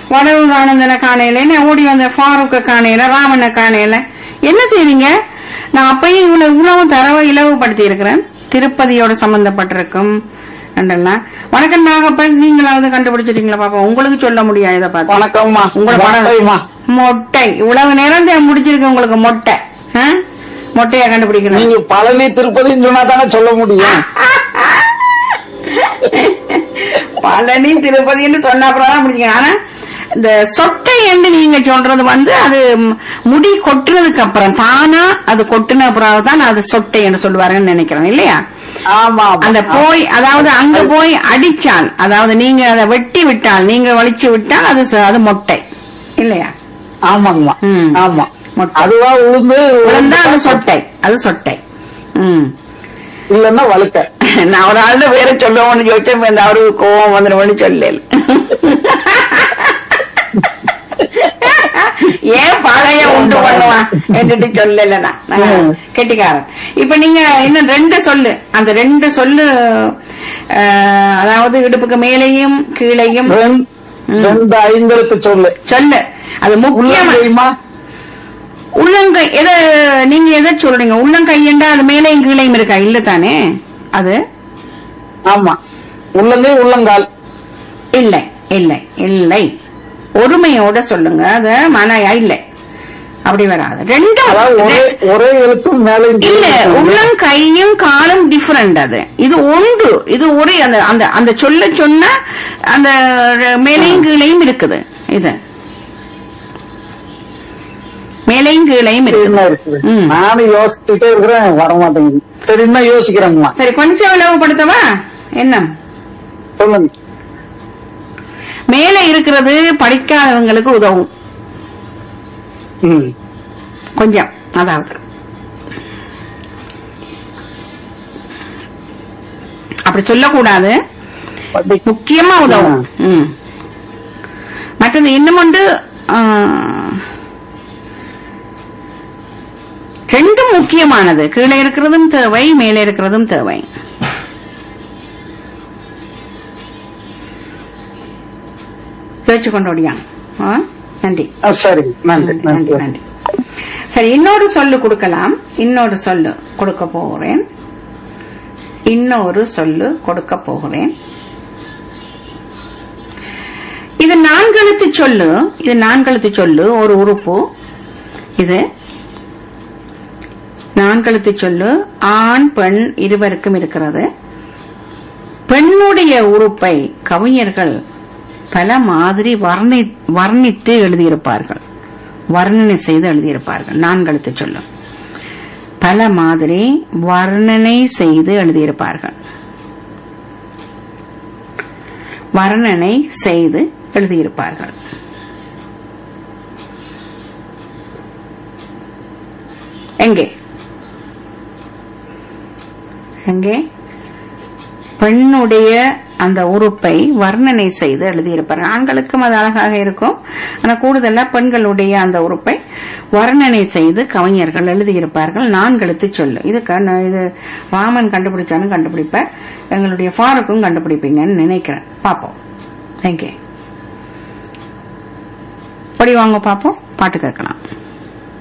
வடவு ஆனந்தனை காணையில என்ன ஓடி வந்த ஃபாரூக்க காணையில ராமனை காணையில என்ன செய்றீங்க நான் அப்பயும் இவ்வளவு இவ்வளவு தரவை இலவுபடுத்தி இருக்கிறேன் திருப்பதியோட சம்பந்தப்பட்டிருக்கும் என்றெல்லாம் வணக்கம் நாகப்பன் நீங்களாவது கண்டுபிடிச்சிட்டீங்களா பாப்பா உங்களுக்கு சொல்ல முடியாது இதை பார்த்து வணக்கம்மா உங்களை படம் வணக்கம்மா மொட்டை இவ்வளவு நேரம் தான் முடிச்சிருக்கு உங்களுக்கு மொட்டை ஆ? மொட்டையா கண்டுபிடிக்கணும் நீங்க பழனி திருப்பதின்னு சொன்னா தானே சொல்ல முடியும் பழனி திருப்பதின்னு சொன்ன அப்புறம் தான் முடிச்சுங்க ஆனா இந்த சொட்டை என்று நீங்க சொல்றது வந்து அது ம், முடி கொட்டுறதுக்கு அப்புறம் தானா அது கொட்டுன அப்புறம் தான் அது சொட்டை என்று சொல்லுவாருன்னு நினைக்கிறேன் இல்லையா ஆமா ஆமா. அந்த போய் அதாவது அங்க போய் அடிச்சால் அதாவது நீங்க அதை வெட்டி விட்டால் நீங்க வலிச்சு விட்டால் அது ச- அது மொட்டை இல்லையா ஆமாங்கம்மா ம். ஆமா மொட்டை. அதுவா உளுந்து விழுந்தா அது சொட்டை அது சொட்டை ம் இல்லன்னா வழுக்க நான் ஒரு ஆள் பேரை சொல்லுவோம்னு சொல்லிட்டு இந்த அவரு கோவம் வந்துடுவோம்னு சொல்லல ஏன் பழைய உண்டு பண்ணுவான் என்றுட்டு சொல்லல நான் ம். கெட்டிக்காரன் இப்ப நீங்க இன்னும் ரெண்டு சொல்லு அந்த ரெண்டு சொல்லு அஹ், அதாவது இடுப்புக்கு மேலேயும் கீழையும் ரெண்- ரெண்டு ஐந்தெழுத்து சொல்லு சொல்லு அது முக்கியமா உள்ளங்கைமா உள்ளங்கை எதை நீங்க எதை சொல்றீங்க உள்ளங்கையண்டா அது மேலேயும் கீழையும் இருக்கா இல்ல தானே அது ஆமா உள்ளங்கை உள்ளங்கால் இல்லை இல்லை இல்லை ஒருமையோட சொல்லுங்க அது மனையா இல்லை அப்படி வராது ரெண்டும் அதாவது ஒரே ஒரே எழுத்தும் மேலே இல்ல உள்ளங்கையும் காலும் டிஃபரெண்ட் அது இது ஒன்று இது ஒரே அந்த அந்த அந்த சொல்ல சொன்ன அந்த மேலையும் கீழையும் இருக்குது இது மேலையும் கீழையும் என்ன இருக்குது இருக்குது ம். நானும் யோசிச்சுட்டே இருக்கிறேன் வர மாட்டேங்குது சரி இன்னும் யோசிக்கிறேங்கம்மா சரி கொஞ்சம் விளவுபடுத்தவா என்ன சொல்லுங்க மேலே இருக்கிறது படிக்காதவங்களுக்கு உதவும் ம். கொஞ்சம் அதாவது அப்படி சொல்லக்கூடாது படி- முக்கியமா உதவும் ம். மற்றது இன்னும் ஒன்று ஆ, ரெண்டும் முக்கியமானது கீழே இருக்கிறதும் தேவை மேலே இருக்கிறதும் தேவை பேச்சு கொண்டோடியான் ஆ? நன்றி ஆ, சரி நன்றி நன்றி நன்றி நன்றி நன்றி சரி இன்னொரு சொல்லு கொடுக்கலாம் இன்னொரு சொல்லு கொடுக்க போகிறேன் இன்னொரு சொல்லு கொடுக்க போகிறேன் இது நான்கெழுத்து சொல்லு இது நான்கெழுத்து சொல்லு ஒரு உறுப்பு இது நான்கெழுத்து சொல்லு ஆண் பெண் இருவருக்கும் இருக்கிறது பெண்ணுடைய உறுப்பை கவிஞர்கள் பல மாதிரி வர்ணி வர்ணித்து எழுதியிருப்பார்கள் வர்ணனை செய்து எழுதியிருப்பார்கள் நான்கெழுத்து சொல்லும் பல மாதிரி வர்ணனை செய்து எழுதியிருப்பார்கள் வர்ணனை செய்து எழுதியிருப்பார்கள் எங்கே எங்கே பெண்ணுடைய அந்த உறுப்பை வர்ணனை செய்து எழுதியிருப்பார்கள் ஆண்களுக்கும் அது அழகாக இருக்கும் ஆனா கூடுதலா பெண்களுடைய அந்த உறுப்பை வர்ணனை செய்து கவிஞர்கள் எழுதியிருப்பார்கள் நான்கெழுத்து சொல்லு இது கண்ண- இது ராமன் கண்டுபிடிச்சாலும் கண்டுபிடிப்பார் எங்களுடைய ஃபாருக்கும் கண்டுபிடிப்பீங்கன்னு நினைக்கிறேன் பாப்போம் தேங்க்யூ படி வாங்க பாப்போம் பாட்டு கேட்கலாம்